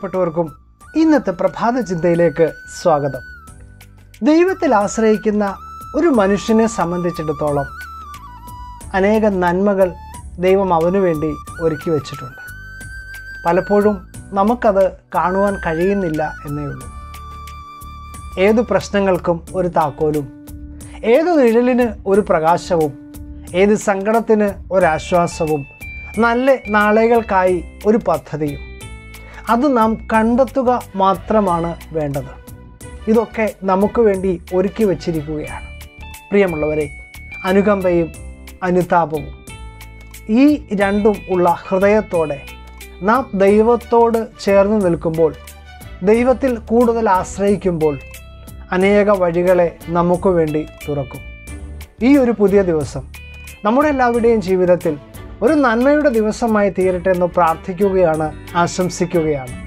പ്രിയപ്പെട്ടവർക്കും ഇന്നത്തെ പ്രഭാത ചിന്തയിലേക്ക് സ്വാഗതം ദൈവത്തിൽ ആശ്രയിക്കുന്ന ഒരു മനുഷ്യനെ സംബന്ധിച്ചിടത്തോളം അനേകം നന്മകൾ ദൈവം അവനു വേണ്ടി ഒരുക്കി വച്ചിട്ടുണ്ട് പലപ്പോഴും നമുക്കത് കാണുവാൻ കഴിയുന്നില്ല എന്നേ ഉള്ളൂ ഏതു പ്രശ്നങ്ങൾക്കും ഒരു താക്കോലും ഏതു നിഴലിന് ഒരു പ്രകാശവും ഏത് സങ്കടത്തിന് ഒരാശ്വാസവും നല്ല നാളെകൾക്കായി ഒരു പദ്ധതിയും അത് നാം കണ്ടെത്തുക മാത്രമാണ് വേണ്ടത് ഇതൊക്കെ നമുക്ക് വേണ്ടി ഒരുക്കി വച്ചിരിക്കുകയാണ് പ്രിയമുള്ളവരെ അനുകമ്പയും അനുതാപവും ഈ രണ്ടും ഉള്ള ഹൃദയത്തോടെ നാം ദൈവത്തോട് ചേർന്ന് നിൽക്കുമ്പോൾ ദൈവത്തിൽ കൂടുതൽ ആശ്രയിക്കുമ്പോൾ അനേക വഴികളെ നമുക്ക് വേണ്ടി തുറക്കും ഈ ഒരു പുതിയ ദിവസം നമ്മുടെ എല്ലാവരുടെയും ജീവിതത്തിൽ ഒരു നന്മയുടെ ദിവസമായി തീരട്ടെ എന്ന് പ്രാർത്ഥിക്കുകയാണ് ആശംസിക്കുകയാണ്